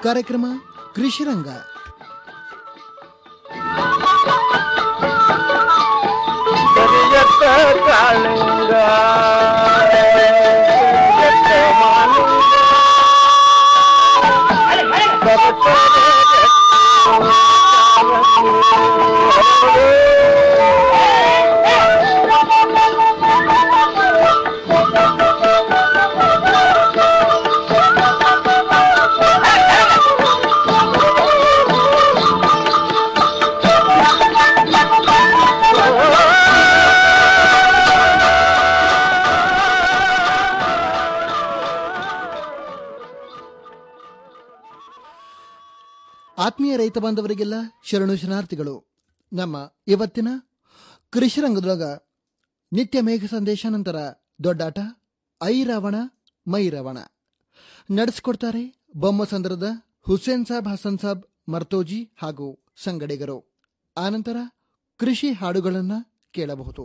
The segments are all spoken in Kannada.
ಕಾರ್ಯಕ್ರಮ ಕೃಷಿರಂಗ ಕರಿಯತ್ತ ಕಾಳಿಂಗ ಕರಿಯತ್ತ ಮಾಲಿಂಗ ಆತ್ಮೀಯ ರೈತ ಬಾಂಧವರಿಗೆಲ್ಲ ಶರಣು ಶರಣಾರ್ಥಿಗಳು ನಮ್ಮ ಇವತ್ತಿನ ಕೃಷಿರಂಗದೊಳಗ ನಿತ್ಯ ಮೇಘ ಸಂದೇಶ ನಂತರ ದೊಡ್ಡಾಟ ಐ ರಾವಣ ಮೈ ರಾವಣ ನಡೆಸಿಕೊಡ್ತಾರೆ ಬೊಮ್ಮಸಂದ್ರದ ಹುಸೇನ್ ಸಾಬ್ ಹಸನ್ ಸಾಬ್ ಮರ್ತೋಜಿ ಹಾಗೂ ಸಂಗಡಿಗರು ಆನಂತರ ಕೃಷಿ ಹಾಡುಗಳನ್ನು ಕೇಳಬಹುದು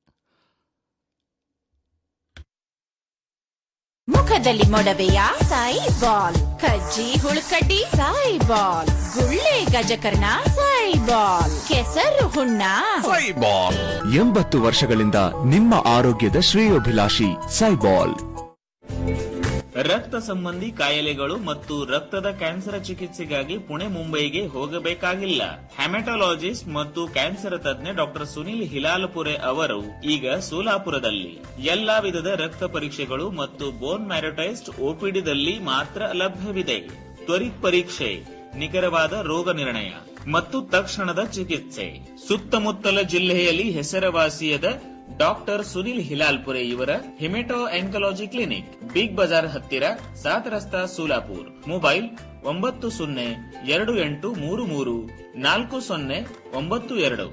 ಮುಖದಲ್ಲಿ ಮೊಡವೆಯ ಸಾಯಿ ಬಾಲ್ ಕಜ್ಜಿ ಹುಳುಕಡ್ಡಿ ಸಾಯಿ ಬಾಲ್ ಗುಳ್ಳೆ ಗಜಕರ್ಣ ಸಾಯಿ ಬಾಲ್ ಕೆಸರು ಹುಣ್ಣ ಸೈಬಾಲ್ ಎಂಬತ್ತು ವರ್ಷಗಳಿಂದ ನಿಮ್ಮ ಆರೋಗ್ಯದ ಶ್ರೇಯೋಭಿಲಾಷಿ ಸೈಬಾಲ್ ರಕ್ತ ಸಂಬಂಧಿ ಕಾಯಿಲೆಗಳು ಮತ್ತು ರಕ್ತದ ಕ್ಯಾನ್ಸರ್ ಚಿಕಿತ್ಸೆಗಾಗಿ ಪುಣೆ ಮುಂಬೈಗೆ ಹೋಗಬೇಕಾಗಿಲ್ಲ ಹೆಮಟೊಲಾಜಿಸ್ಟ್ ಮತ್ತು ಕ್ಯಾನ್ಸರ್ ತಜ್ಞ ಡಾಕ್ಟರ್ ಸುನಿಲ್ ಹಿಲಾಲ್ಪುರೆ ಅವರು ಈಗ ಸೋಲಾಪುರದಲ್ಲಿ ಎಲ್ಲಾ ವಿಧದ ರಕ್ತ ಪರೀಕ್ಷೆಗಳು ಮತ್ತು ಬೋನ್ ಮ್ಯಾರಟೈಸ್ಡ್ ಓಪಿಡಿದಲ್ಲಿ ಮಾತ್ರ ಲಭ್ಯವಿದೆ ತ್ವರಿತ ಪರೀಕ್ಷೆ ನಿಖರವಾದ ರೋಗ ನಿರ್ಣಯ ಮತ್ತು ತಕ್ಷಣದ ಚಿಕಿತ್ಸೆ ಸುತ್ತಮುತ್ತಲ ಜಿಲ್ಲೆಯಲ್ಲಿ ಹೆಸರುವಾಸಿಯಾದ ಡಾಕ್ಟರ್ ಸುನಿಲ್ ಹಿಲಾಲ್ಪುರೆ ಇವರ hemato oncology clinic big bazaar ಹತ್ತಿರ ಸಾತ್ ರಸ್ತಾ ಸೋಲಾಪುರ್ ಮೊಬೈಲ್ ಒಂಬತ್ತು ಸೊನ್ನೆ ಎರಡು ಎಂಟು ಮೂರು ಮೂರು ನಾಲ್ಕು ಸೊನ್ನೆ ಒಂಬತ್ತು ಎರಡು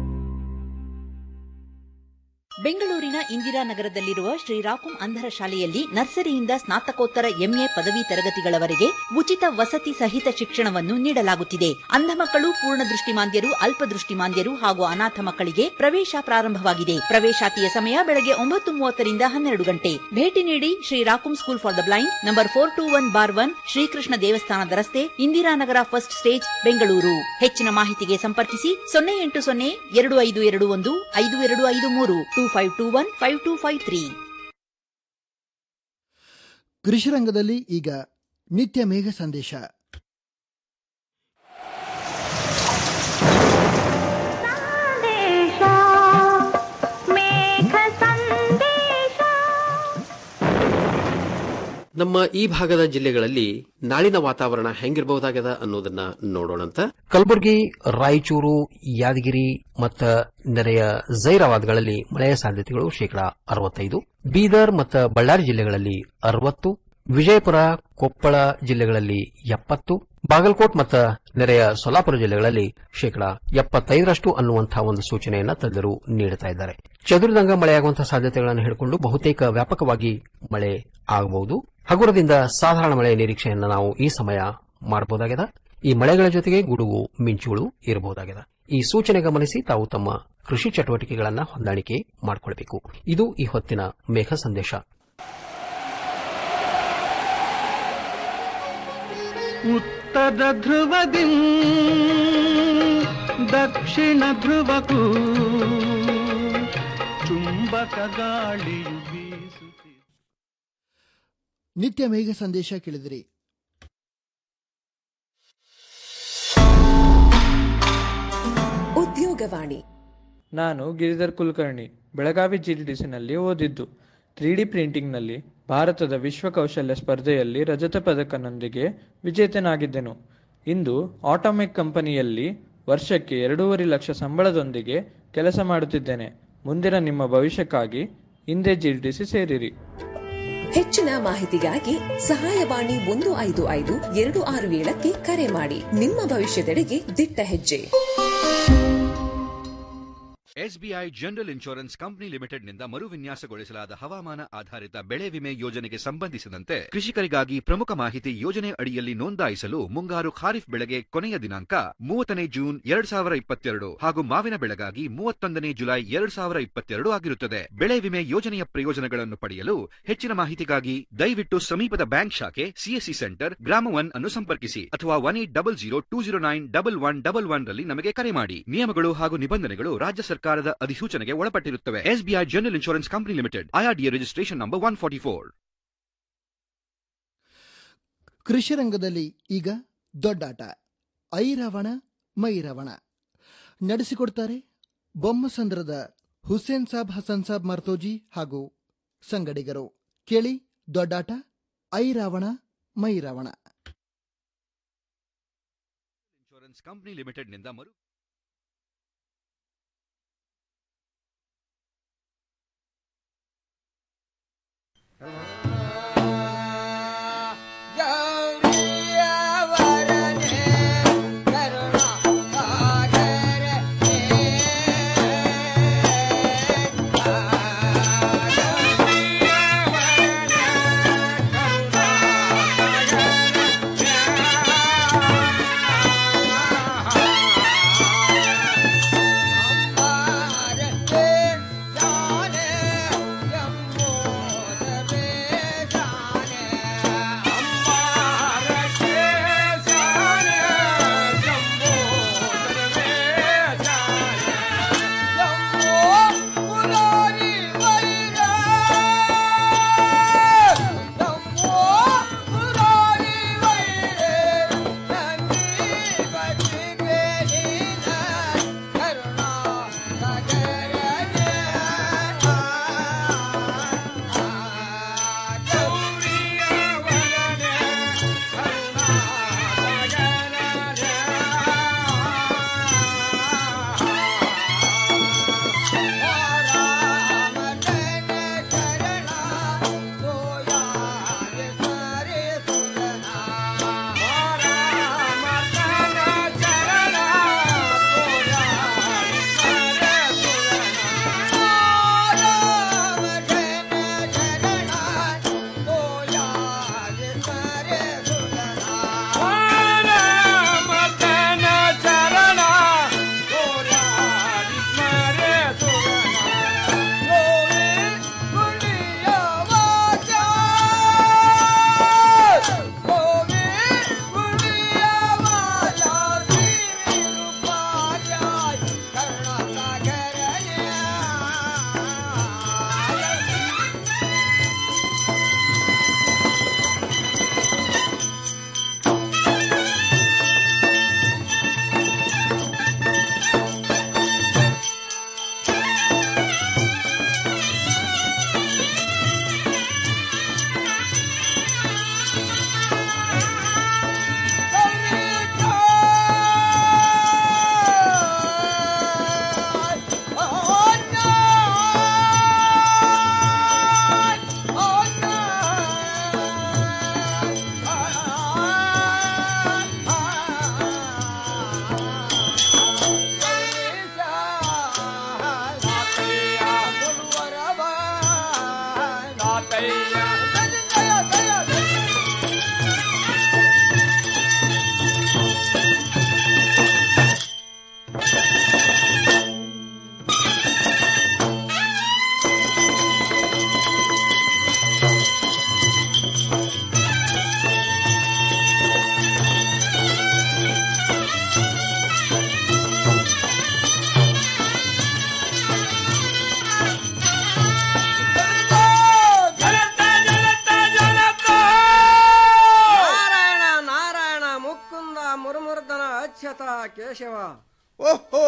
ಬೆಂಗಳೂರಿನ ಇಂದಿರಾನಗರದಲ್ಲಿರುವ ಶ್ರೀರಾಕುಂ ಅಂಧರ ಶಾಲೆಯಲ್ಲಿ ನರ್ಸರಿಯಿಂದ ಸ್ನಾತಕೋತ್ತರ ಎಂಎ ಪದವಿ ತರಗತಿಗಳವರೆಗೆ ಉಚಿತ ವಸತಿ ಸಹಿತ ಶಿಕ್ಷಣವನ್ನು ನೀಡಲಾಗುತ್ತಿದೆ ಅಂಧ ಮಕ್ಕಳು ಪೂರ್ಣ ದೃಷ್ಟಿಮಾಂದ್ಯರು ಅಲ್ಪದೃಷ್ಟಿಮಾಂದ್ಯರು ಹಾಗೂ ಅನಾಥ ಮಕ್ಕಳಿಗೆ ಪ್ರವೇಶ ಪ್ರಾರಂಭವಾಗಿದೆ ಪ್ರವೇಶಾತಿಯ ಸಮಯ ಬೆಳಗ್ಗೆ ಒಂಬತ್ತು ಮೂವತ್ತರಿಂದ ಹನ್ನೆರಡು ಗಂಟೆ ಭೇಟಿ ನೀಡಿ ಶ್ರೀರಾಕುಂ school for the blind number four two one bar one Srikrishna ದೇವಸ್ಥಾನದ ರಸ್ತೆ ಇಂದಿರಾನಗರ ಫಸ್ಟ್ ಸ್ಟೇಜ್ ಬೆಂಗಳೂರು ಹೆಚ್ಚಿನ ಮಾಹಿತಿಗೆ ಸಂಪರ್ಕಿಸಿ ಸೊನ್ನೆ ಎಂಟು ಸೊನ್ನೆ ಎರಡು ಐದು ಎರಡು ಒಂದು ಐದು ಎರಡು ಐದು ಮೂರು two five two one five two five three ಕೃಷಿರಂಗದಲ್ಲಿ ಈಗ ನಿತ್ಯ ಮೇಘ ಸಂದೇಶ ನಮ್ಮ ಈ ಭಾಗದ ಜಿಲ್ಲೆಗಳಲ್ಲಿ ನಾಳಿನ ವಾತಾವರಣ ಹೆಂಗಿರಬಹುದಾಗದ ಅನ್ನೋದನ್ನ ನೋಡೋಣಂತ ಕಲಬುರಗಿ ರಾಯಚೂರು ಯಾದಗಿರಿ ಮತ್ತ ನೆರೆಯ ಜೈರಾಬಾದ್ಗಳಲ್ಲಿ ಮಳೆಯ ಸಾಧ್ಯತೆಗಳು ಶೇಕಡಾ ಅರವತ್ತೈದು ಬೀದರ್ ಮತ್ತು ಬಳ್ಳಾರಿ ಜಿಲ್ಲೆಗಳಲ್ಲಿ ಅರವತ್ತು ವಿಜಯಪುರ ಕೊಪ್ಪಳ ಜಿಲ್ಲೆಗಳಲ್ಲಿ ಎಪ್ಪತ್ತು ಬಾಗಲಕೋಟ್ ಮತ್ತು ನೆರೆಯ ಸೊಲ್ಲಾಪುರ ಜಿಲ್ಲೆಗಳಲ್ಲಿ ಶೇಕಡಾ ಎಪ್ಪತ್ತೈದರಷ್ಟು ಅನ್ನುವಂತಹ ಒಂದು ಸೂಚನೆಯನ್ನ ತಜ್ಞರು ನೀಡುತ್ತಾ ಇದ್ದಾರೆ ಚದುರಿದಂಗ ಮಳೆಯಾಗುವಂತಹ ಸಾಧ್ಯತೆಗಳನ್ನು ಹಿಡಿಕೊಂಡು ಬಹುತೇಕ ವ್ಯಾಪಕವಾಗಿ ಮಳೆ ಆಗಬಹುದು ಹಗುರದಿಂದ ಸಾಧಾರಣ ಮಳೆಯ ನಿರೀಕ್ಷೆಯನ್ನು ನಾವು ಈ ಸಮಯ ಮಾಡಬಹುದಾಗಿದೆ ಈ ಮಳೆಗಳ ಜೊತೆಗೆ ಗುಡುಗು ಮಿಂಚುಗಳು ಇರಬಹುದಾಗಿದೆ ಈ ಸೂಚನೆ ಗಮನಿಸಿ ತಾವು ತಮ್ಮ ಕೃಷಿ ಚಟುವಟಿಕೆಗಳನ್ನು ಹೊಂದಾಣಿಕೆ ಮಾಡಿಕೊಳ್ಳಬೇಕು ಇದು ಈ ಹೊತ್ತಿನ ಮೇಘ ಸಂದೇಶ ಉತ್ತರ ಧ್ರುವದಿ ದಕ್ಷಿಣ ಧ್ರುವಕ್ಕೂ ಚುಂಬಕ ಗಾಳಿಯು ಬೀಸುತ್ತಿದೆ ನಿತ್ಯ ಮೇಘ ಸಂದೇಶ ಕೇಳಿದಿರಿ ಉದ್ಯೋಗವಾಣಿ ನಾನು ಗಿರಿಧರ್ ಕುಲಕರ್ಣಿ ಬೆಳಗಾವಿ ಜಿಡಿಡಿಸಿನಲ್ಲಿ ಓದಿದ್ದು ತ್ರೀ ಡಿ ಪ್ರಿಂಟಿಂಗ್ನಲ್ಲಿ ಭಾರತದ ವಿಶ್ವ ಕೌಶಲ್ಯ ಸ್ಪರ್ಧೆಯಲ್ಲಿ ರಜತ ಪದಕನೊಂದಿಗೆ ವಿಜೇತನಾಗಿದ್ದೆನು ಇಂದು ಆಟೋಮೆಕ್ ಕಂಪನಿಯಲ್ಲಿ ವರ್ಷಕ್ಕೆ ಎರಡೂವರೆ ಲಕ್ಷ ಸಂಬಳದೊಂದಿಗೆ ಕೆಲಸ ಮಾಡುತ್ತಿದ್ದೇನೆ ಮುಂದಿನ ನಿಮ್ಮ ಭವಿಷ್ಯಕ್ಕಾಗಿ ಹಿಂದೆ ಜಿಡಿಡಿಸಿ ಸೇರಿರಿ ಹೆಚ್ಚಿನ ಮಾಹಿತಿಗಾಗಿ ಸಹಾಯವಾಣಿ ಒಂದು ಐದು ಐದು ಎರಡು ಆರು ಏಳಕ್ಕೆ ಕರೆ ಮಾಡಿ ನಿಮ್ಮ ಭವಿಷ್ಯದೆಡೆಗೆ ದಿಟ್ಟ ಹೆಜ್ಜೆ ಎಸ್ಬಿಐ ಜನರಲ್ ಇನ್ಶೂರೆನ್ಸ್ ಕಂಪನಿ ಲಿಮಿಟೆಡ್ನಿಂದ ಮರುವಿನ್ಯಾಸಗೊಳಿಸಲಾದ ಹವಾಮಾನ ಆಧಾರಿತ ಬೆಳೆ ವಿಮೆ ಯೋಜನೆಗೆ ಸಂಬಂಧಿಸಿದಂತೆ ಕೃಷಿಕರಿಗಾಗಿ ಪ್ರಮುಖ ಮಾಹಿತಿ ಯೋಜನೆ ಅಡಿಯಲ್ಲಿ ನೋಂದಾಯಿಸಲು ಮುಂಗಾರು ಖಾರಿಫ್ ಬೆಳೆಗೆ ಕೊನೆಯ ದಿನಾಂಕ ಮೂವತ್ತನೇ ಜೂನ್ ಎರಡ್ ಸಾವಿರ ಇಪ್ಪತ್ತೆರಡು ಹಾಗೂ ಮಾವಿನ ಬೆಳೆಗಾಗಿ ಮೂವತ್ತೊಂದನೇ ಜುಲೈ ಎರಡ್ ಸಾವಿರ ಇಪ್ಪತ್ತೆರಡು ಆಗಿರುತ್ತದೆ ಬೆಳೆ ವಿಮೆ ಯೋಜನೆಯ ಪ್ರಯೋಜನಗಳನ್ನು ಪಡೆಯಲು ಹೆಚ್ಚಿನ ಮಾಹಿತಿಗಾಗಿ ದಯವಿಟ್ಟು ಸಮೀಪದ ಬ್ಯಾಂಕ್ ಶಾಖೆ ಸಿಎಸ್ಸಿ ಸೆಂಟರ್ ಗ್ರಾಮ ಒನ್ ಅನ್ನು ಸಂಪರ್ಕಿಸಿ ಅಥವಾ one eight double zero two zero nine double one double one ರಲ್ಲಿ ನಮಗೆ ಕರೆ ಮಾಡಿ ನಿಯಮಗಳು ಹಾಗೂ ನಿಬಂಧನೆಗಳು ರಾಜ್ಯ ಸರ್ಕಾರದ ಅಧಿಸೂಚನೆಗೆ ಒಳಪಟ್ಟಿರುತ್ತವೆ SBI general insurance company limited IRDA registration number one forty four ಕೃಷಿ ರಂಗದಲ್ಲಿ ಈಗ ದೊಡ್ಡಾಟ ಐರಾವಣ ಮೈರಾವಣ ನಡೆಸಿಕೊಡ್ತಾರೆ ಬೊಮ್ಮಸಂದ್ರದ ಹುಸೇನ್ ಸಾಬ್ ಹಸನ್ ಸಾಬ್ ಮರ್ತೋಜಿ ಹಾಗೂ ಸಂಗಡಿಗರು ಕೇಳಿ ದೊಡ್ಡಾಟ ಐರಾವಣ ಮೈರಾವಣ ಇನ್ಶೂರೆನ್ಸ್ ಕಂಪನಿ ಲಿಮಿಟೆಡ್ನಿಂದ ಮರು ನಾರಾಯಣ ನಾರಾಯಣ ಮುಕ್ಕುಂದ ಮುರುಮುರ್ದನ ಅಚ್ಯುತ ಕೇಶವ ಓಹೋ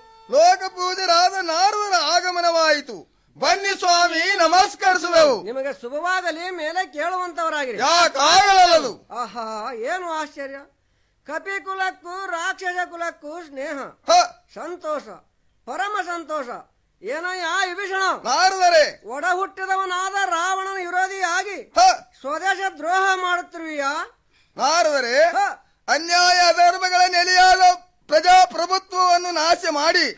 ಲೋಕಪೂಜರಾದ ನಾರದರ ಆಗಮನವಾಯಿತು ಬನ್ನಿ ಸ್ವಾಮಿ ನಮಸ್ಕರಿಸುವೆವು ನಿಮಗೆ ಶುಭವಾಗಲಿ ಮೇಲೆ ಕೇಳುವಂತವರಾಗಿರಿ ಯಾಕಾಗಲದು ಆಹಾ ಏನು ಆಶ್ಚರ್ಯ ಕಪಿ ಕುಲಕ್ಕೂ ರಾಕ್ಷಸ ಕುಲಕ್ಕೂ ಸ್ನೇಹ ಸಂತೋಷ ಪರಮ ಸಂತೋಷ ಏನಯ್ಯ ವಿಭೀಷಣ ನಾರದರೆ ಒಡ ಹುಟ್ಟಿದವನಾದ ರಾವಣನ ವಿರೋಧಿಯಾಗಿ ಸ್ವದೇಶ ದ್ರೋಹ ಮಾಡುತ್ತಿರುವಿಯಾ ನಾರದರೆ ಅನ್ಯಾಯ ಅಧರ್ಮಗಳ ನೆಲೆಯಾದ ಪ್ರಜಾಪ್ರಭುತ್ವವನ್ನು ನಾಶ ಮಾಡಿ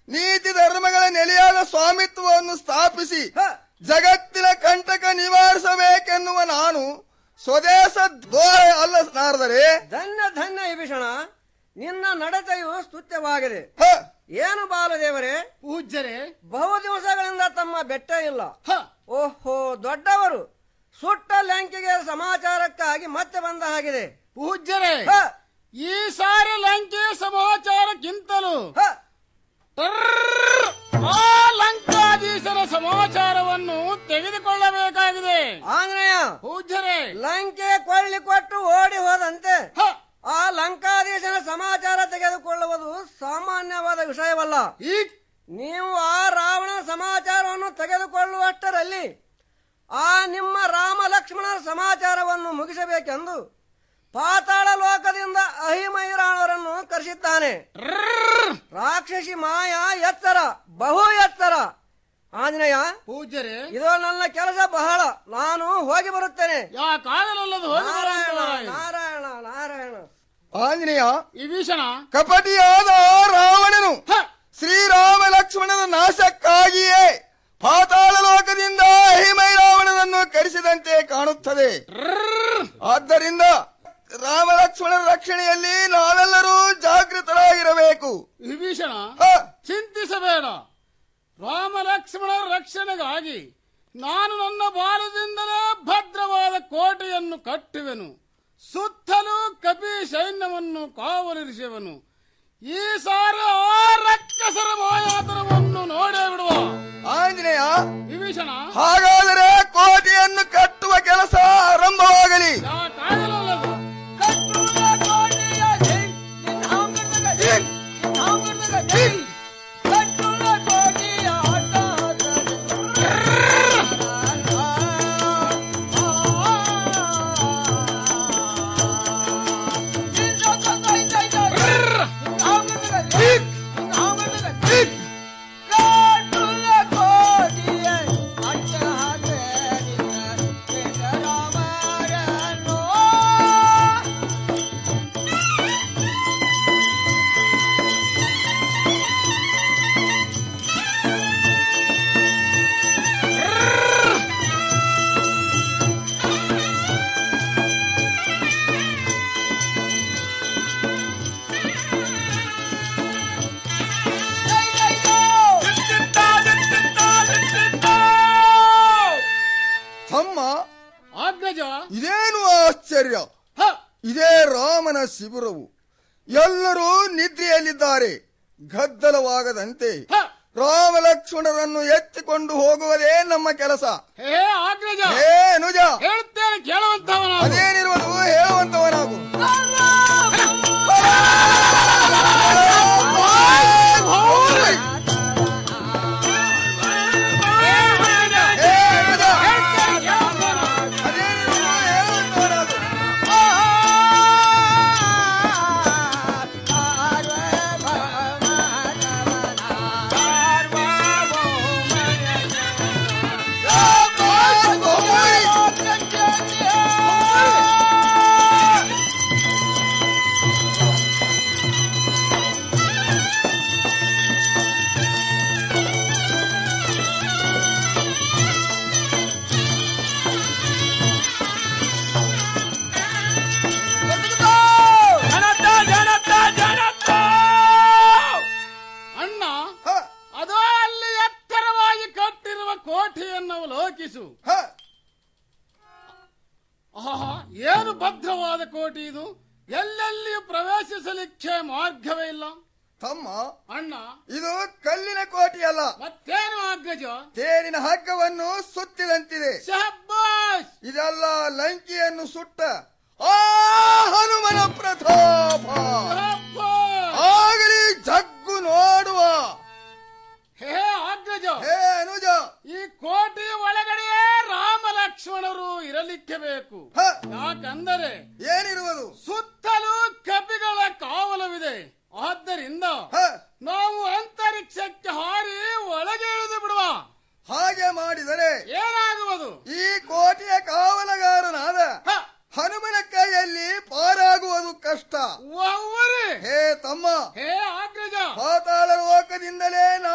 ನೀತಿ ಧರ್ಮಗಳ ನೆಲೆಯಾದ ಸ್ವಾಮಿತ್ವವನ್ನು ಸ್ಥಾಪಿಸಿ ಜಗತ್ತಿನ ಕಂಟಕ ನಿವಾರಿಸಬೇಕೆನ್ನುವ ನಾನು ಸ್ವದೇಶ ದ್ರೋಹ ಅಲ್ಲ ನಾರದರೆ ಧನ್ಯ ಧನ್ಯ ವಿಭೀಷಣ ನಿನ್ನ ನಡತೆಯು ಸ್ತುತ್ಯವಾಗಿದೆ ಏನು ಬಾಲದೇವರೇ ಪೂಜ್ಯರೇ ಬಹು ದಿವಸಗಳಿಂದ ತಮ್ಮ ಬೆಟ್ಟ ಇಲ್ಲ ಓಹೋ ದೊಡ್ಡವರು ಸುಟ್ಟ ಲಂಕೆಗೆ ಸಮಾಚಾರಕ್ಕಾಗಿ ಮತ್ತೆ ಬಂದ ಹಾಗಿದೆ ಪೂಜ್ಯರೇ ಈ ಸಾರಿ ಲಂಕೆ ಸಮಾಚಾರಕ್ಕಿಂತಲೂ ಟರ್ರ್ ಆ ಲಂಕಾಧೀಶರ ಸಮಾಚಾರವನ್ನು ತೆಗೆದುಕೊಳ್ಳಬೇಕಾಗಿದೆ ಆಂಜನೇಯ ಪೂಜ್ಯರೇ ಲಂಕೆ ಕೊಳ್ಳಿ ಕೊಟ್ಟು ಓಡಿ ಹೋದಂತೆ ಆ ಲಂಕಾಧೀಶನ ಸಮಾಚಾರ ತೆಗೆದುಕೊಳ್ಳುವುದು ಸಾಮಾನ್ಯವಾದ ವಿಷಯವಲ್ಲ ನೀವು ಆ ರಾವಣನ ಸಮಾಚಾರವನ್ನು ತೆಗೆದುಕೊಳ್ಳುವಷ್ಟರಲ್ಲಿ ಆ ನಿಮ್ಮ ರಾಮ ಲಕ್ಷ್ಮಣರ ಸಮಾಚಾರವನ್ನು ಮುಗಿಸಬೇಕೆಂದು ಪಾತಾಳ ಲೋಕದಿಂದ ಅಹಿಮೈರಾಣವರನ್ನು ಕರೆಸಿದ್ದಾನೆ ರಾಕ್ಷಸಿ ಮಾಯ ಎತ್ತರ ಬಹು ಎತ್ತರ ಆಂಜನೇಯ ಪೂಜ್ಯರೇ ಇದು ನನ್ನ ಕೆಲಸ ಬಹಳ ನಾನು ಹೋಗಿ ಬರುತ್ತೇನೆ ಯಾಕಾಗಲಲ್ಲದು ಹೋಗಿ ನಾರಾಯಣ ಬರುತ್ತೇನೆ. ನಾರಾಯಣ ನಾರಾಯಣ ಆಂಜನೇಯ ವಿಭೀಷಣ ಕಪಟಿಯಾದ ರಾವಣನು ಶ್ರೀರಾಮ ಲಕ್ಷ್ಮಣನ ನಾಶಕ್ಕಾಗಿಯೇ ಪಾತಾಳ ಲೋಕದಿಂದ ಹಿಮೈ ರಾವಣನನ್ನು ಕರೆಸಿದಂತೆ ಕಾಣುತ್ತದೆ ಆದ್ದರಿಂದ ರಾಮ ಲಕ್ಷ್ಮಣರ ರಕ್ಷಣೆಯಲ್ಲಿ ನಾವೆಲ್ಲರೂ ಜಾಗೃತರಾಗಿರಬೇಕು ವಿಭೀಷಣ ಚಿಂತಿಸಬೇಡ ರಾಮ ಲಕ್ಷ್ಮಣರ ರಕ್ಷಣೆಗಾಗಿ ನಾನು ನನ್ನ ಬಾಲದಿಂದಲೇ ಭದ್ರವಾದ ಕೋಟೆಯನ್ನು ಕಟ್ಟುವೆನು ಸುತ್ತಲೂ ಕಪಿ ಸೈನ್ಯವನ್ನು ಕಾವಲಿರಿಸುವನು ಈ ಸಾರಿ ಆ ರಕ್ಕಸರ ಮಾಯಾತನವನ್ನು ನೋಡೇ ಬಿಡುವ ಆಂಜನೇಯ ವಿಭೀಷಣ ಹಾಗಾದರೆ ಕೋಟೆಯನ್ನು ಕಟ್ಟುವ ಕೆಲಸ ಆರಂಭವಾಗಲಿ ಯಾಕಾಗಲಲ್ಲದು ತಮ್ಮ ಅಗ್ರಜ ಇದೇನು ಆಶ್ಚರ್ಯ ಇದೇ ರಾಮನ ಶಿಬಿರವು ಎಲ್ಲರೂ ನಿದ್ರೆಯಲ್ಲಿದ್ದಾರೆ ಗದ್ದಲವಾಗದಂತೆ ರಾಮ ಲಕ್ಷ್ಮಣರನ್ನು ಎತ್ತಿಕೊಂಡು ಹೋಗುವುದೇ ನಮ್ಮ ಕೆಲಸ ಹೇ ಅಗ್ರಜ ಹೇ ನುಜ ಹೇಳ್ತೇನೆ ಕೇಳುವಂತವನ ಅದೇನಿರುವುದು ಹೇಳುವಂತವನಾಗು ಅಣ್ಣ ಅದೋ ಅಲ್ಲಿ ಎತ್ತರವಾಗಿ ಕಟ್ಟಿರುವ ಕೋಟೆಯನ್ನು ಅವಲೋಕಿಸು ಆಹಾ ಏನು ಭದ್ರವಾದ ಕೋಟೆ ಇದು ಎಲ್ಲೆಲ್ಲಿಯೂ ಪ್ರವೇಶಿಸಲಿಕ್ಕೆ ಮಾರ್ಗವೇ ಇಲ್ಲ ತಮ್ಮ ಅಣ್ಣ ಇದು ಕಲ್ಲಿನ ಕೋಟೆಯಲ್ಲ ಮತ್ತೇನು ಅಗ್ಗಜ ತೇರಿನ ಹಗ್ಗವನ್ನು ಸುತ್ತಿದಂತಿದೆ ಶಹಬ್ಬಾಸ್ ಇದೆಲ್ಲ ಲಂಕಿಯನ್ನು ಸುಟ್ಟ ಆ ಹನುಮನ ಪ್ರತಾಪ ಆಗಲಿ ಜಗ್ಗು ನೋಡುವ ಹೇ ಅಗ್ಗಜ ಹೇ ಅನುಜ ಈ ಕೋಟೆಯ ಒಳಗಡೆಯೇ ರಾಮ ಲಕ್ಷ್ಮಣರು ಇರಲಿಕ್ಕೆ ಬೇಕು ಯಾಕಂದರೆ ಏನಿರುವುದು ಸುತ್ತಲೂ ಕಪಿಗಳ ಕಾವಲವಿದೆ ಆದ್ದರಿಂದ ನಾವು ಅಂತರಿಕ್ಷಕ್ಕೆ ಹಾರಿ ಒಳಗೆ ಇಳಿದು ಬಿಡುವ ಹಾಗೆ ಮಾಡಿದರೆ ಏನಾಗುವುದು ಈ ಕೋಟೆಯ ಕಾವಲಗಾರನಾದ ಹನುಮನ ಕೈಯಲ್ಲಿ ಪಾರಾಗುವುದು ಕಷ್ಟ ಒವ್ವರೇ ಹೇ ತಮ್ಮ ಹೇ ಅಗ್ರಜ ಪಾತಾಳ ಲೋಕದಿಂದಲೇ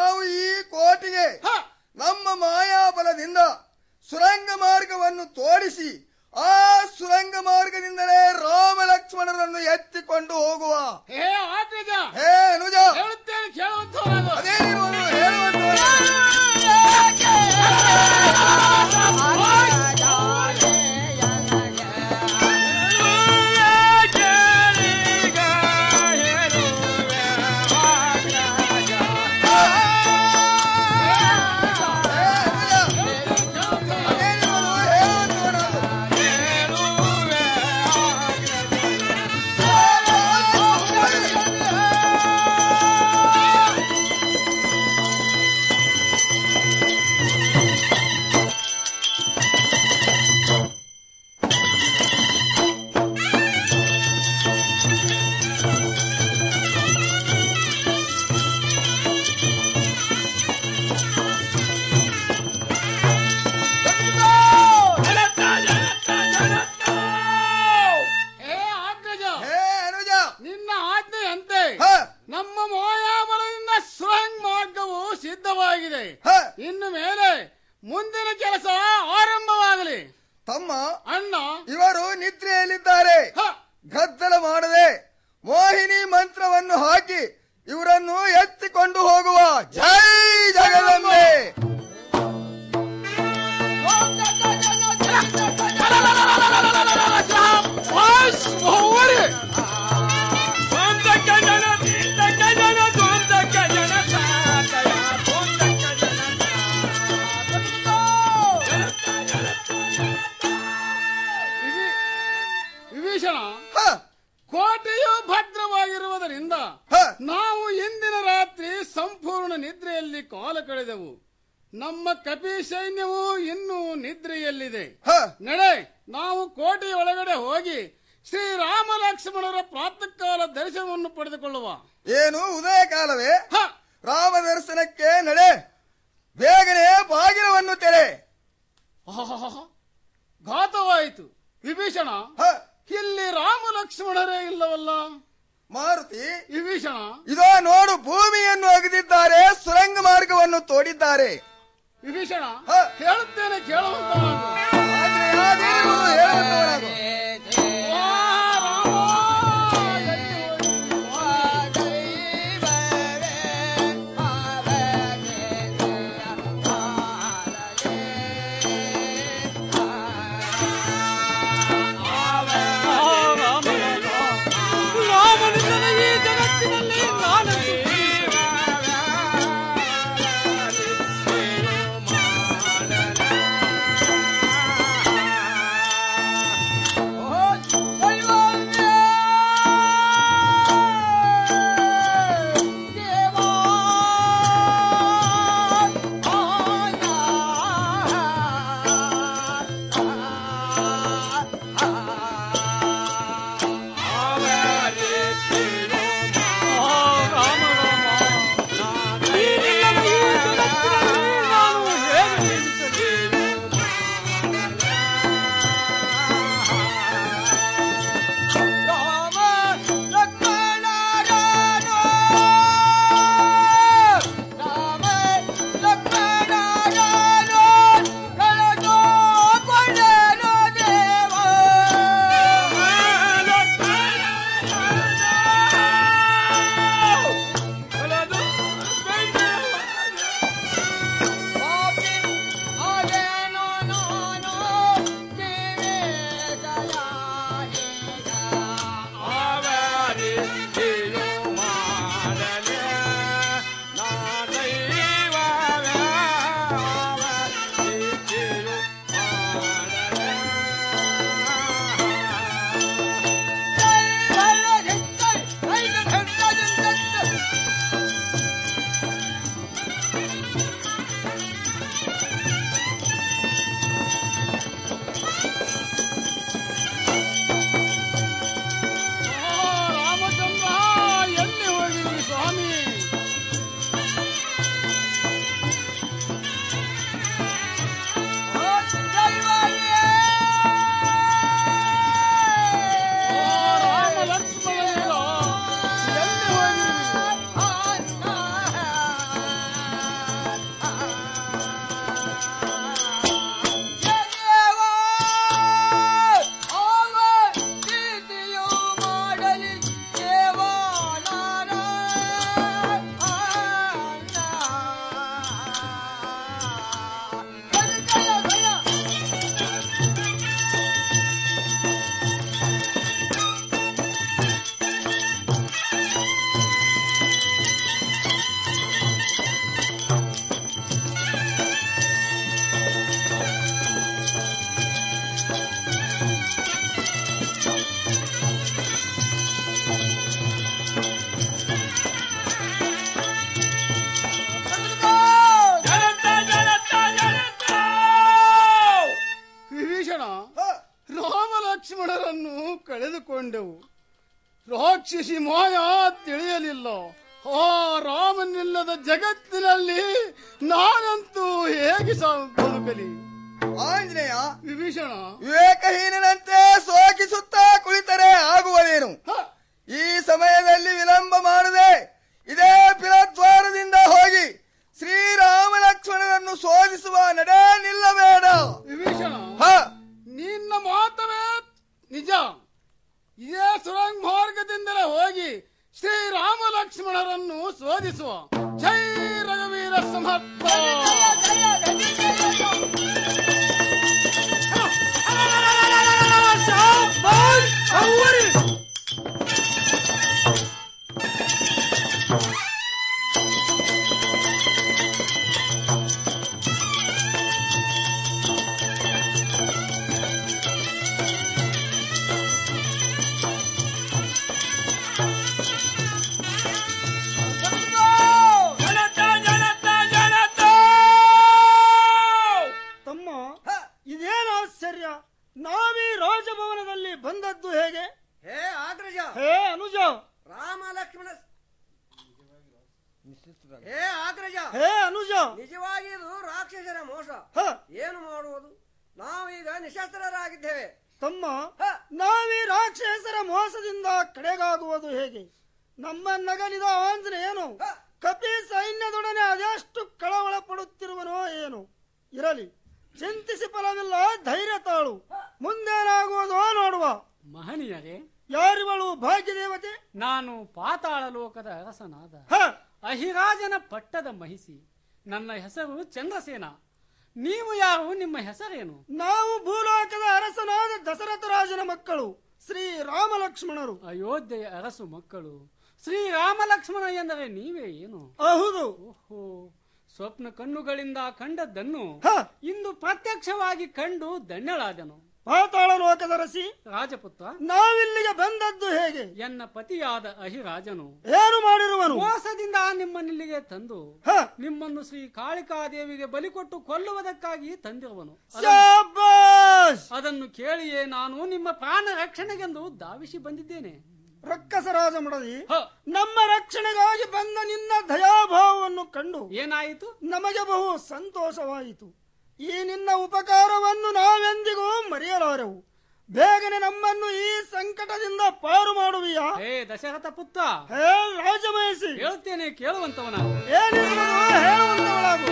ಆ ಸುರಂಗ ಮಾರ್ಗದಿಂದಲೇ ರಾಮ ಲಕ್ಷ್ಮಣರನ್ನು ಎತ್ತಿಕೊಂಡು ಹೋಗುವ ಹೇ ಆತ್ಮಜ ಹೇ ಅನುಜ ಹೇಳುತ್ತೇನೆ ಕೇಳುವಂತವರಾಗು ಅದೇ ನೀವು ಹೇಳುವಂತ ಹೇ ಆತ್ಮಜ ಹೇ ಅನುಜ ನಿನ್ನ ಆಜ್ಞೆಯಂತೆ ಹ, ನಮ್ಮ ಮೋಯಾಬಲದಿಂದ ಸುರಂಗ್ ಮಾರ್ಗವು ಸಿದ್ಧವಾಗಿದೆ ಹ. ಇನ್ನು ಮೇಲೆ ಮುಂದಿನ ಕೆಲಸ ಆರಂಭವಾಗಲಿ ತಮ್ಮ ಅಣ್ಣ ಇವರು ನಿದ್ರೆಯಲ್ಲಿದ್ದಾರೆ ಹ. ಗದ್ದಲ ಮಾಡದೆ ಮೋಹಿನಿ ಮಂತ್ರವನ್ನು ಹಾಕಿ ಇವರನ್ನು ಎತ್ತಿಕೊಂಡು ಹೋಗುವ ಜೈ ಜಗದಂಬೆ ವಿಭೀಷಣ ಹ, ಕೋಟೆಯು ಭದ್ರವಾಗಿರುವುದರಿಂದ ಹ. ನಾವು ಇಂದಿನ ರಾತ್ರಿ ಸಂಪೂರ್ಣ ನಿದ್ರೆಯಲ್ಲಿ ಕಾಲ ಕಳೆದೆವು ನಮ್ಮ ಕಪಿ ಸೈನ್ಯವು ಇನ್ನೂ ನಿದ್ರೆಯಲ್ಲಿದೆ ಹ. ನಡೆ ನಾವು ಕೋಟೆಯ ಒಳಗಡೆ ಹೋಗಿ ಶ್ರೀರಾಮ ಲಕ್ಷ್ಮಣರ ಪ್ರಾತಃ ಕಾಲ ದರ್ಶನವನ್ನು ಪಡೆದುಕೊಳ್ಳುವ ಏನು ಉದಯ ಕಾಲವೇ ಹ ರಾಮ ದರ್ಶನಕ್ಕೆ ನಡೆ ಬೇಗನೆ ಬಾಗಿಲವನ್ನು ತೆರೆ ಆಹಾಹಾಹಾ. ಘಾತವಾಯಿತು ವಿಭೀಷಣ ಹ, ಇಲ್ಲಿ ರಾಮ ಲಕ್ಷ್ಮಣರೇ ಇಲ್ಲವಲ್ಲ ಮಾರುತಿ ವಿಭೀಷಣ ಇದೋ ನೋಡು ಭೂಮಿಯನ್ನು ಅಗೆದಿದ್ದಾರೆ ಸುರಂಗ ಮಾರ್ಗವನ್ನು ತೋಡಿದ್ದಾರೆ ವಿಭೀಷಣ ಹ. ಹೇಳುತ್ತೇನೆ ಕೇಳುವಂತವನಾಗು. ಆಜ್ಞೆಯಾದೀರುವುದು ಹೇಳುವಂತವನಾಗು. ವಾ ರಾಮ, ಎಲ್ಲಿ ಹೋಗಿ? ರಾಮ ಲಕ್ಷ್ಮಣರನ್ನು ಕಳೆದುಕೊಂಡೆವು ರಾಕ್ಷಸಿ ಮಾಯ ತಿಳಿಯಲಿಲ್ಲ ಆ ರಾಮನಿಲ್ಲದ ಜಗತ್ತಿನಲ್ಲಿ ನಾನಂತೂ ಹೇಗೆ ಸಾವು ಬದುಕಲಿ ಆಂಜನೇಯ ವಿಭೀಷಣ ವಿವೇಕಹೀನನಂತೆ ಸೋಕಿಸುತ್ತಾ ಕುಳಿತರೆ ಆಗುವದೇನು ಈ ಸಮಯದಲ್ಲಿ ವಿಳಂಬ ಮಾಡದೆ ಇದೇ ಪಿರದ್ವಾರದಿಂದ ಹೋಗಿ ಶ್ರೀರಾಮ ಲಕ್ಷ್ಮಣರನ್ನು ಶೋಧಿಸುವ ನಡೆ ನಿಲ್ಲಬೇಡ ವಿಭೀಷಣ ಹ ನಿನ್ನ ಮಾತವೇ ನಿಜ ಇದೇ ಸುರಂಗ ಮಾರ್ಗದಿಂದಲೇ ಹೋಗಿ ಶ್ರೀರಾಮ ಲಕ್ಷ್ಮಣರನ್ನು ಶೋಧಿಸುವ ಜೈ ರಘುವೀರ ಸಮರ್ಥ ತಮ್ಮ ಇದೇನು ಆಶ್ಚರ್ಯ ನಾವೀ ರಾಜಭವನದಲ್ಲಿ ಬಂದದ್ದು ಹೇಗೆ ಹೇ ಆಗ್ರಜ ಹೇ ಅನುಜ ರಾಮ ಲಕ್ಷ್ಮಣ ಹೇ ಆಗ್ರಜ ಹೇ ಅನುಜ ನಿಜವಾಗಿ ಇದು ರಾಕ್ಷಸರ ಮೋಸ ಏನು ಮಾಡುವುದು ನಾವೀಗ ನಿಶಸ್ತ್ರರಾಗಿದ್ದೇವೆ ತಮ್ಮ ನಾವೀ ರಾಕ್ಷಸರ ಮೋಸದಿಂದ ಕಡೆಗಾಗುವುದು ಹೇಗೆ ನಮ್ಮನ್ನಗಲಿದ ಆಂಜನೇಯನು ಕಪಿ ಸೈನ್ಯದೊಡನೆ ಅದೆಷ್ಟು ಕಳವಳ ಪಡುತ್ತಿರುವನೋ ಏನು ಇರಲಿ ಚಿಂತಿಸಿ ಫಲವಿಲ್ಲ ಧೈರ್ಯ ತಾಳು ಮುಂದೇನಾಗುವುದೋ ನೋಡುವ ಮಹನೀಯರೇ ಯಾರಿವಳು ಭಾಗ್ಯದೇವತೆ ನಾನು ಪಾತಾಳ ಲೋಕದ ಅರಸನಾದ ಅಹಿರಾಜನ ಪಟ್ಟದ ಮಹಿಸಿ ನನ್ನ ಹೆಸರು ಚಂದ್ರಸೇನ ನೀವು ಯಾರು ನಿಮ್ಮ ಹೆಸರೇನು ನಾವು ಭೂಲೋಕದ ಅರಸನಾದ ದಶರಥ ರಾಜನ ಮಕ್ಕಳು ಶ್ರೀ ರಾಮ ಲಕ್ಷ್ಮಣರು ಅಯೋಧ್ಯೆಯ ಅರಸು ಮಕ್ಕಳು ಶ್ರೀರಾಮ ಲಕ್ಷ್ಮಣ ಎಂದರೆ ನೀವೇ ಏನು ಹೌದು ಓಹೋ ಸ್ವಪ್ನ ಕಣ್ಣುಗಳಿಂದ ಕಂಡದ್ದನ್ನು ಇಂದು ಪ್ರತ್ಯಕ್ಷವಾಗಿ ಕಂಡು ಧನ್ಯಳಾದನು ಪಾತಾಳ ಲೋಕದ ರಸಿ ರಾಜಪುತ್ರ ನಾವಿಲ್ಲಿಗೆ ಬಂದದ್ದು ಹೇಗೆ ಎನ್ನ ಪತಿಯಾದ ಅಹಿರಾಜನು ಏನು ಮಾಡಿರುವನು ಮೋಸದಿಂದ ನಿಮ್ಮನ್ನಿಲ್ಲಿಗೆ ತಂದು ನಿಮ್ಮನ್ನು ಶ್ರೀ ಕಾಳಿಕಾದೇವಿಗೆ ಬಲಿ ಕೊಟ್ಟು ಕೊಲ್ಲುವುದಕ್ಕಾಗಿ ತಂದಿರುವನು ಅದನ್ನು- ಶಾಬಾಷ್! ಅದನ್ನು ಕೇಳಿಯೇ ನಾನು ನಿಮ್ಮ ಪ್ರಾಣ ರಕ್ಷಣೆಗೆಂದು ಧಾವಿಸಿ ಬಂದಿದ್ದೇನೆ ರಕ್ಕಸ ರಾಜ ಮಡದಿ ನಮ್ಮ ರಕ್ಷಣೆಗಾಗಿ ಬಂದ ನಿನ್ನ ದಯಾಭಾವವನ್ನು ಕಂಡು ಏನಾಯಿತು ನಮಗೆ ಬಹು ಸಂತೋಷವಾಯಿತು ಈ ನಿನ್ನ ಉಪಕಾರವನ್ನು ನಾವೆಂದಿಗೂ ಮರೆಯಲಾರೆವು ಬೇಗನೆ ನಮ್ಮನ್ನು ಈ ಸಂಕಟದಿಂದ ಪಾರು ಮಾಡುವಿಯಾ ಹೇ ದಶರಥ ಪುತ್ರ ಹೇ ರಾಜಮಹಿಷಿ ಹೇಳ್ತೇನೆ ಕೇಳುವಂತವನ ಏನಿರುವುದು ಹೇಳುವಂತವಳಾಗು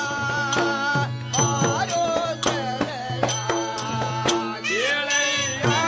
ಕೇಳಯ್ಯ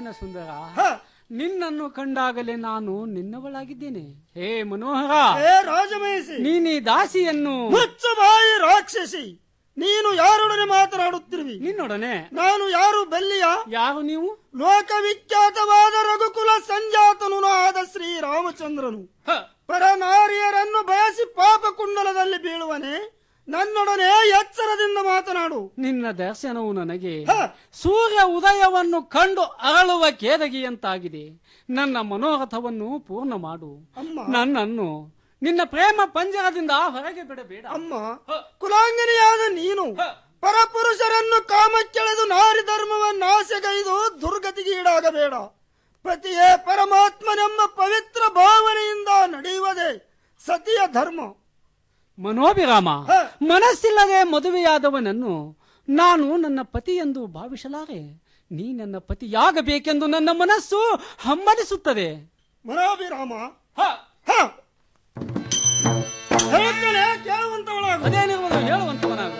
ನನ್ನ ಸುಂದರ ನಿನ್ನನ್ನು ಕಂಡಾಗಲೇ ನಾನು ನಿನ್ನವಳಾಗಿದ್ದೇನೆ ಹೇ ಮನೋಹರ ಹೇ ರಾಜಮಹಿಷಿ ನೀನೀ ದಾಸಿಯನ್ನು ಮುಚ್ಚು ಬಾಯಿ ರಾಕ್ಷಸಿ ನೀನು ಯಾರೊಡನೆ ಮಾತನಾಡುತ್ತಿರುವಿ ನಿನ್ನೊಡನೆ ನಾನು ಯಾರು ಬೆಲ್ಲಿಯ ಯಾರು ನೀವು ಲೋಕವಿಖ್ಯಾತವಾದ ರಘುಕುಲ ಸಂಜಾತನು ಆದ ಶ್ರೀರಾಮಚಂದ್ರನು ಪರನಾರಿಯರನ್ನು ಬಯಸಿ ಪಾಪ ಕುಂಡಲದಲ್ಲಿ ಬೀಳುವನೆ ನನ್ನೊಡನೆ ಎಚ್ಚರದಿಂದ ಮಾತನಾಡು ನಿನ್ನ ದರ್ಶನವು ನನಗೆ ಸೂರ್ಯ ಉದಯವನ್ನು ಕಂಡು ಅರಳುವ ಕೇದಗಿಯಂತಾಗಿದೆ ನನ್ನ ಮನೋರಥವನ್ನು ಪೂರ್ಣ ಮಾಡು ನನ್ನನ್ನು ನಿನ್ನ ಪ್ರೇಮ ಪಂಜರದಿಂದ ಹೊರಗೆ ಬಿಡಬೇಡ ಅಮ್ಮ ಕುಲಾಂಗನಿಯಾದ ನೀನು ಪರಪುರುಷರನ್ನು ಕಾಮಕ್ಕೆಳೆದು ನಾರಿ ಧರ್ಮವನ್ನಾಸೆಗೈದು ದುರ್ಗತಿಗೆ ಈಡಾಗಬೇಡ ಪತಿಯೇ ಪರಮಾತ್ಮನೆಂಬ ಪವಿತ್ರ ಭಾವನೆಯಿಂದ ನಡೆಯುವುದೇ ಸತಿಯ ಧರ್ಮ ಮನೋಭಿರಾಮ ಮನಸ್ಸಿಲ್ಲದೆ ಮದುವೆಯಾದವನನ್ನು ನಾನು ನನ್ನ ಪತಿ ಎಂದು ಭಾವಿಸಲಾರೆ ನೀ ನನ್ನ ಪತಿಯಾಗಬೇಕೆಂದು ನನ್ನ ಮನಸ್ಸು ಹಮ್ಮನಿಸುತ್ತದೆ ಮನೋಭಿರಾಮ ಹೇಳುತ್ತೇನೆ ಕೇಳುವಂತವಳಾಗು ಅದೇನಿರುವುದು ಹೇಳುವಂತವನಾಗು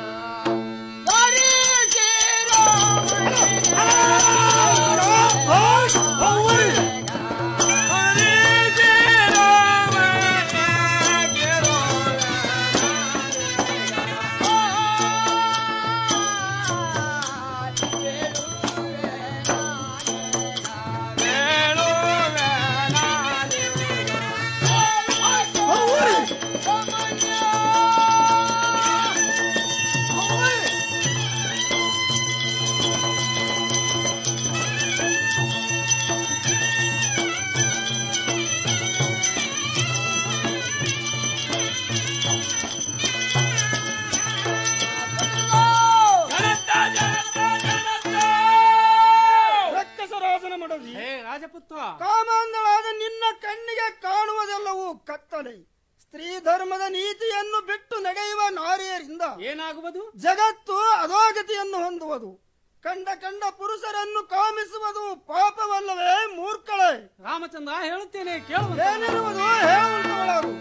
ರಕ್ಕಸರಾಜನ ಮಡದಿ ಹೇ ರಾಜಪುತ್ರ ಕಾಮಾಂಧಳಾದ ನಿನ್ನ ಕಣ್ಣಿಗೆ ಕಾಣುವುದೆಲ್ಲವೂ ಕತ್ತಲೆ ಸ್ತ್ರೀ ಧರ್ಮದ ನೀತಿಯನ್ನು ಬಿಟ್ಟು ನಡೆಯುವ ನಾರಿಯರಿಂದ ಏನಾಗುವುದು ಜಗತ್ತು ಅಧೋಗತಿಯನ್ನು ಹೊಂದುವುದು ಕಂಡ ಕಂಡ ಪುರುಷರನ್ನು ಕಾಮಿಸುವುದು ಪಾಪವಲ್ಲವೇ ಮೂರ್ಖಳೆ ರಾಮಚಂದ್ರ ಹೇಳುತ್ತೇನೆ ಕೇಳುವ ಏನಿರುವುದು ಹೇಳುವಂತವಳಾಗು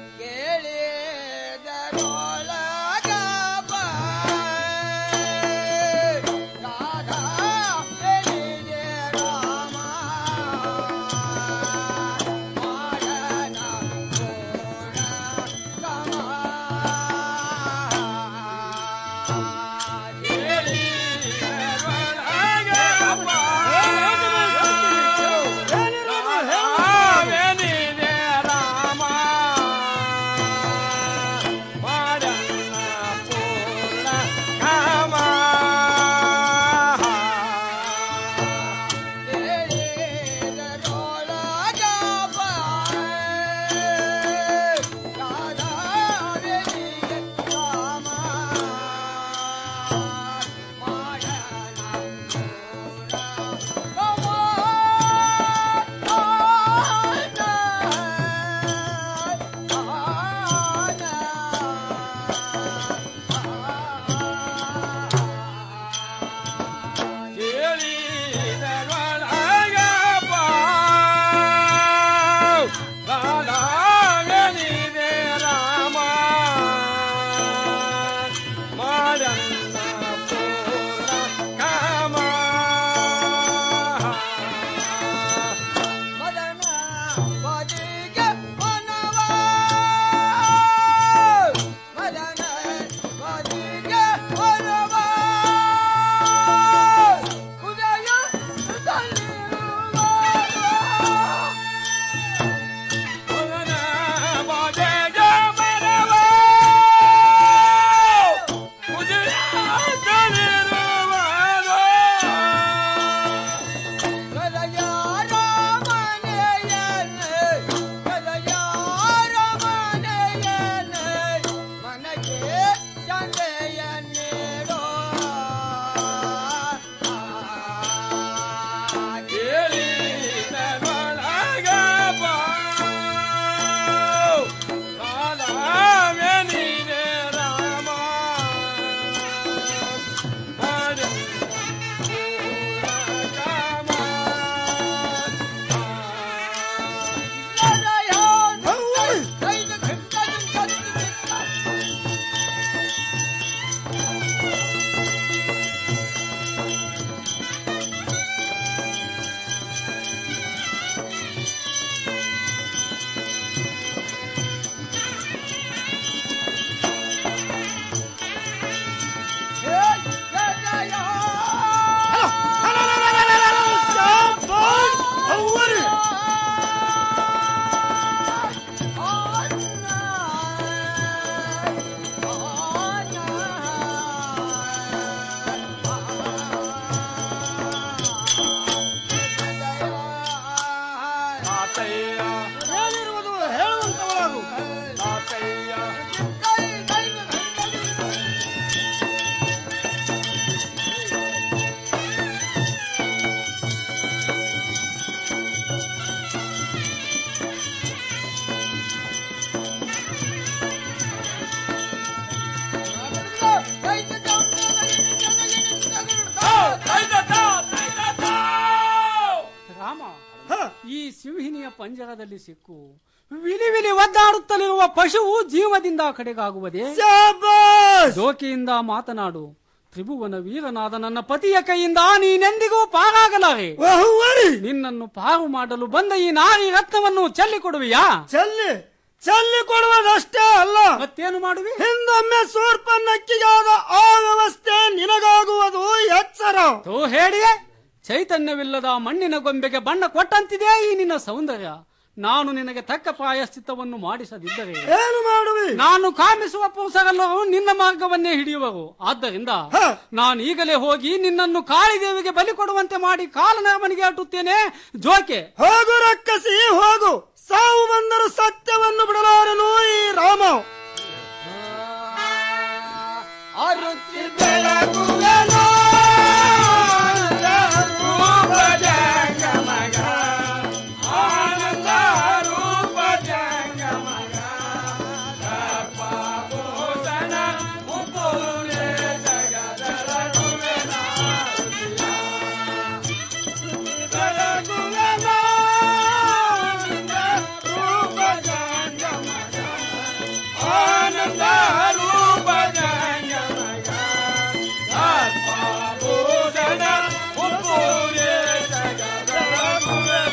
ಈ ಸಿಂಹಿನಿಯ ಪಂಜರದಲ್ಲಿ ಸಿಕ್ಕು ವಿಲಿ ವಿಲಿ ಒದ್ದಾಡುತ್ತಲಿರುವ ಪಶುವು ಜೀವದಿಂದ ಕಡೆಗಾಗುವುದೇ ದೋಕೆಯಿಂದ ಮಾತನಾಡು ತ್ರಿಭುವನ ವೀರನಾದ ನನ್ನ ಪತಿಯ ಕೈಯಿಂದ ನೀನೆಂದಿಗೂ ಪಾರಾಗಲಾರೆ ನಿನ್ನನ್ನು ಪಾರು ಮಾಡಲು ಬಂದ ಈ ನಾರಿ ರತ್ನವನ್ನು ಚೆಲ್ಲಿ ಕೊಡುವಿಯಾ ಚೆಲ್ಲಿ ಚೆಲ್ಲಿ ಕೊಡುವುದಷ್ಟೇ ಅಲ್ಲ ಮತ್ತೇನು ಮಾಡುವಿ ಹಿಂದೊಮ್ಮೆ ಸೂರ್ಪನ್ನಕ್ಕಿಗಾದ ಆ ವ್ಯವಸ್ಥೆ ನಿನಗಾಗುವುದು ಎಚ್ಚರ ತೋ ಹೇಳಿಯೇ ಚೈತನ್ಯವಿಲ್ಲದ ಮಣ್ಣಿನ ಗೊಂಬೆಗೆ ಬಣ್ಣ ಕೊಟ್ಟಂತಿದೆ ಈ ನಿನ್ನ ಸೌಂದರ್ಯ ನಾನು ನಿನಗೆ ತಕ್ಕ ಪ್ರಾಯಶ್ಚಿತ್ತವನ್ನು ಮಾಡಿಸದಿದ್ದರೆ ಏನು ಮಾಡುವಿ ನಾನು ಕಾಮಿಸುವ ಪುರುಷರೆಲ್ಲರೂ ನಿನ್ನ ಮಾರ್ಗವನ್ನೇ ಹಿಡಿಯುವರು ಆದ್ದರಿಂದ ನಾನು ಈಗಲೇ ಹೋಗಿ ನಿನ್ನನ್ನು ಕಾಳಿದೇವಿಗೆ ಬಲಿ ಕೊಡುವಂತೆ ಮಾಡಿ ಕಾಲನರಮನಿಗೆ ಅಟ್ಟುತ್ತೇನೆ ಜೋಕೆ ಹೋಗು ರಕ್ಕಸಿ ಹೋಗು ಸಾವು ಬಂದರೂ ಸತ್ಯವನ್ನು ಬಿಡಲಾರನು ಈ ರಾಮ ಅರುಚಿ ಬೆಳಗುವೆನೋ ರೂಪ ಜಂಗಮಗ ಆನಂದ ರೂಪ ಜಂಗಮಗ ದರ್ಪಭೂಷಣ ಉಪುಲೆ ಜಗದರ ಗುವೆನ ಬೆಳಗುವೆನೋ ರೂಪ ಜಂಗಮಗ ಆನಂದ ರೂಪ ಜಂಗಮಗ ದರ್ಪಭೂಷಣ ಉಪುಲೆ ಜಗದರ ಗುವೆನ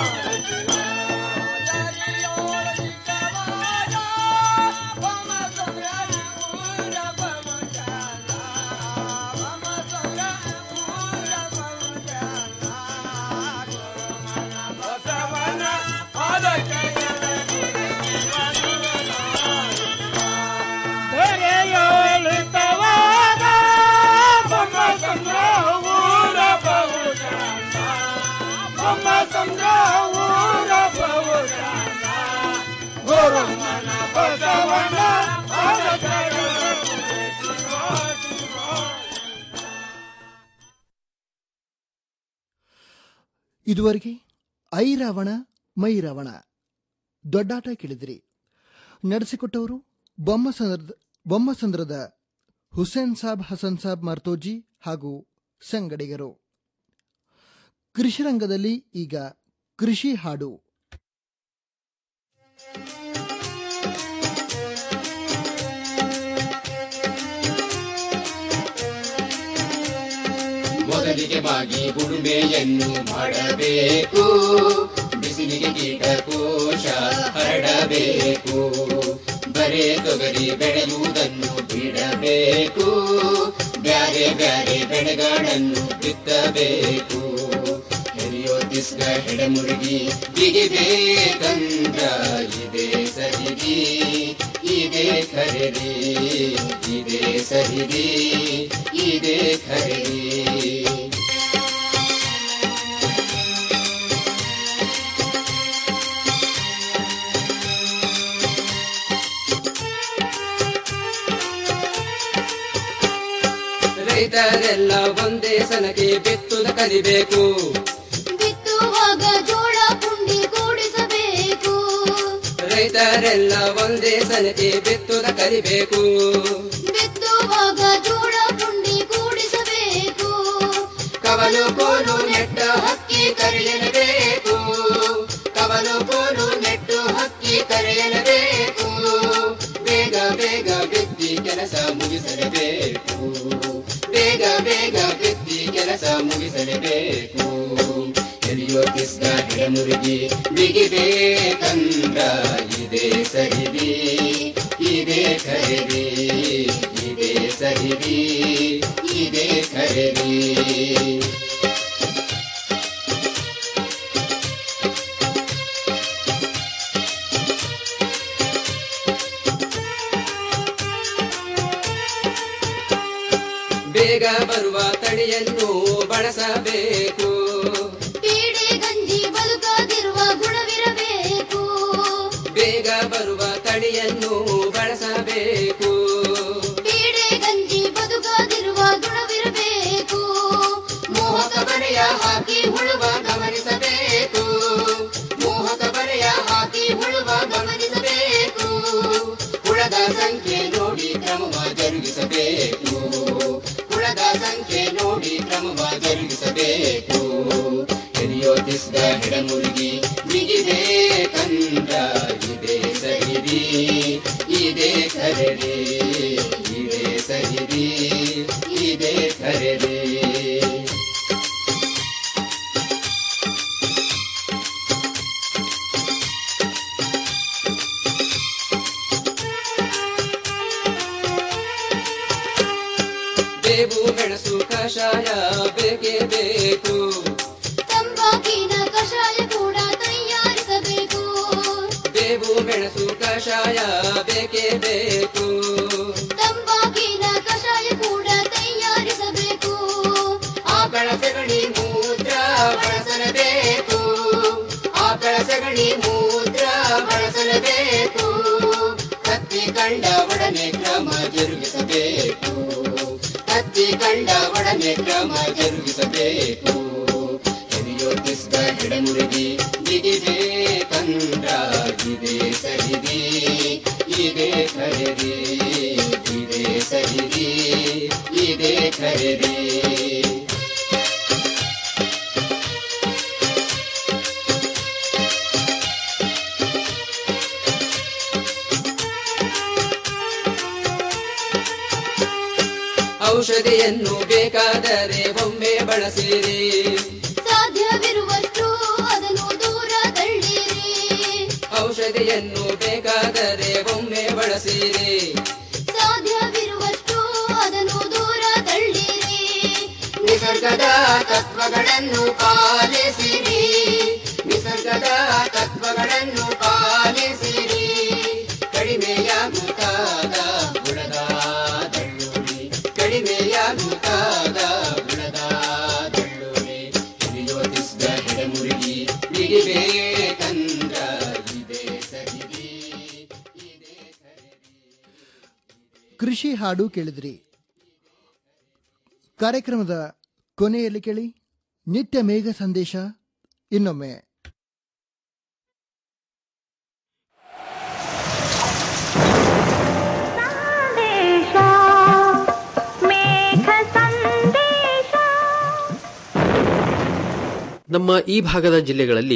ದೊರೆಯೋಳಿತವಾದ ಬೊಮ್ಮ ಸಂದ್ರ ಊರ ಬಹುಜಾನ ಬೊಮ್ಮ ಸಂದ್ರ ಊರ ಬಹುಜಾನ ಗುರುಮನ ಬಸವನ ಇದುವರೆಗೆ ಐರಾವಣ ಮೈರಾವಣ ದೊಡ್ಡಾಟ ಕೇಳಿದಿರಿ ನಡೆಸಿಕೊಟ್ಟವರು ಬೊಮ್ಮಸಂದ್ರದ ಬೊಮ್ಮಸಂದ್ರದ ಹುಸೇನ್ ಸಾಬ್ ಹಸನ್ ಸಾಬ್ ಮರ್ತೋಜಿ ಹಾಗೂ ಸಂಗಡಿಗರು ಕೃಷಿರಂಗದಲ್ಲಿ ಈಗ ಕೃಷಿ ಹಾಡು ಮೊದಲಿಗೆ ಬಾಗಿ ಉಳುಮೆಯನ್ನು ಮಾಡಬೇಕು ಬಿಸಿಲಿಗೆ ಕೀಟಕೋಶ ಹರಡಬೇಕು ಬರೇ ತೊಗರಿ ಬೆಳೆಯುವುದನ್ನು ಬಿಡಬೇಕು ಬ್ಯಾರೆ ಬ್ಯಾರೆ ಬೆಳೆಗಳನ್ನು ಬಿತ್ತಬೇಕು ಹೆರಿಯೋ ದಿಸ್ಗ ಹೆಡಮುರುಗಿ ಬಿಗಿಬೇಕಂದ್ರ ಇದೇ ಸರಿದಿ ಇದೇ ಖರೀದಿ ಇದೇ ಸರಿದಿ ಇದೇ ಖರೀದಿ ರೈತರೆಲ್ಲ ಒಂದೇ ಸನಕ್ಕೆ ಬಿತ್ತುದ ಕಲಿಬೇಕು ಬಿತ್ತುವಾಗ ಜೋಳ ಪುಂಡಿ ಕೂಡಿಸಬೇಕು ರೈತರೆಲ್ಲ ಒಂದೇ ಸನಕ್ಕೆ ಬಿತ್ತುದ ಕಲಿಬೇಕು ಬಿತ್ತುವಾಗ ಜೋಳ ಪುಂಡಿ ಕೂಡಿಸಬೇಕು ಕವಲು ಕೋಲು ನೆಟ್ಟ ಹಕ್ಕಿ ಕರೆಯಲೇಬೇಕು ಕವಲು ಕೋಲು ನೆಟ್ಟು ಹಕ್ಕಿ ಕರೆಯಲೇಬೇಕು ಬೇಗ ಬೇಗ ಬಿತ್ತಿ ಕೆಲಸ ಮುಗಿಸಲೇಬೇಕು ಬೇಗ ಬೇಗ ಬಿತ್ತಿ ಕೆಲಸ ಮುಗಿಸಲೇಬೇಕು ಎಲಿಯೋ ಕಿಸ್ಗ ಹಿಡಮುರುಗಿ ಬಿಗಿಬೇಕಂದ್ರ ಇದೇ ಸರಿದಿ ಇದೇ ಖರೀದಿ ಇದೇ ಸರಿದಿ ಇದೇ ಖರೀದಿ ಬೇಗ ಬರುವ ತಳಿಯನ್ನು ಬಳಸಬೇಕು ಪೀಡೆ ಗಂಜಿ ಬದುಕದಿರುವ ಗುಣವಿರಬೇಕು ಬೇಗ ಬರುವ ತಳಿಯನ್ನು ಬಳಸಬೇಕು ಪೀಡೆ ಗಂಜಿ ಬದುಕದಿರುವ ಗುಣವಿರಬೇಕು ಮೋಹಕ ಬರೆಯ ಹಾಕಿ ಹುಳುವ ಗಮನಿಸಬೇಕು ಮೋಹಕ ಬರೆಯ ಹಾಕಿ ಹುಳುವ ಗಮನಿಸಬೇಕು ಹುಳದ ಸಂಖ್ಯೆ ನೋಡಿ ಕ್ರಮವ ಜರುಗಿಸಬೇಕು ಹುಳದ ಸಂಖ್ಯೆ ನೋಡಿ ಕ್ರಮವ ಜರುಗಿಸಬೇಕು ಎಲಿಯೋ ತಿಸ್ಗ ಹಿಡಮುರುಗಿ ಇದೇ ಕಂದ ಇದೇ ಸಹಿರಿ ಇದೇ ಖರೀದಿ ಇದೇ ಸಹಿರಿ ಇದೇ ಖರೀದಿ ಬೇವು ಮೆಣಸು ಕಷಾಯ ಬೇಕೇ ಬೇಕು ತಂಬಾಕಿನ ಕಷಾಯ ಕೂಡ ತಯಾರಿಸಬೇಕು ಬೇವು ಮೆಣಸು ಕಷಾಯ ಬೇಕೇ ಬೇಕು ತಂಬಾಕಿನ ಕಷಾಯ ಕೂಡ ತಯಾರಿಸಬೇಕು ಆಕಳ ಸಗಣಿ ಮೂತ್ರ ಬಳಸಲೇಬೇಕು ಆಕಳ ಸಗಣಿ ಮೂತ್ರ ಬಳಸಲೇಬೇಕು ಕತ್ತಿ ಕಂಡ ಒಡನೆ ಕ್ರಮ ಜರುಗಿಸಬೇಕು ಕತ್ತಿ ಕಂಡ ಒಡನೆ ಕ್ರಮ ಜರುಗಿಸಬೇಕು ಹಿರಿಯೋಟಿಸಿದ ಗಿಡಮುರುಗಿ ಬಿಗಿದೆ ಕಂದ್ರ ಇದೆ ಸರಿದಿ ಇದೆ ಖರೀದಿ ಇದೆ ಸರಿದಿ ಇದೆ ಖರೀದಿ ಔಷಧಿಯನ್ನು ಬೇಕಾದರೆ ಒಮ್ಮೆ ಬಳಸಿರಿ ಸಾಧ್ಯವಿರುವಷ್ಟು ಅದನ್ನು ದೂರ ತಳ್ಳಿರಿ ಔಷಧಿಯನ್ನು ಬೇಕಾದರೆ ಒಮ್ಮೆ ಬಳಸಿರಿ ಸಾಧ್ಯವಿರುವಷ್ಟು ಅದನ್ನು ದೂರ ತಳ್ಳಿರಿ ನಿಸರ್ಗದ ತತ್ವಗಳನ್ನು ಪಾಲಿಸಿರಿ ನಿಸರ್ಗದ ತತ್ವಗಳನ್ನು ಪಾಲಿಸಿರಿ ಕಡಿಮೆಯಾಗುತ್ತಾದ ಬುಡದ ದಳ್ಳುರಿ ಕಡಿಮೆಯಾಗುತ್ತಾದ ಬುಡದ ದಳ್ಳುರಿ ಹಿರಿಯೋತಿಸಿದ ಗಿಡಮುರುಗಿ ಬಿಡಿಬೇಕಂದ್ರ ಇದೆ ಸಹಿರಿ ಕೃಷಿ ಹಾಡು ಕೇಳಿದ್ರಿ ಕಾರ್ಯಕ್ರಮದ ಕೊನೆಯಲ್ಲಿ ಕೇಳಿ ನಿತ್ಯ ಮೇಘ ಸಂದೇಶ ಇನ್ನೊಮ್ಮೆ ನಮ್ಮ ಈ ಭಾಗದ ಜಿಲ್ಲೆಗಳಲ್ಲಿ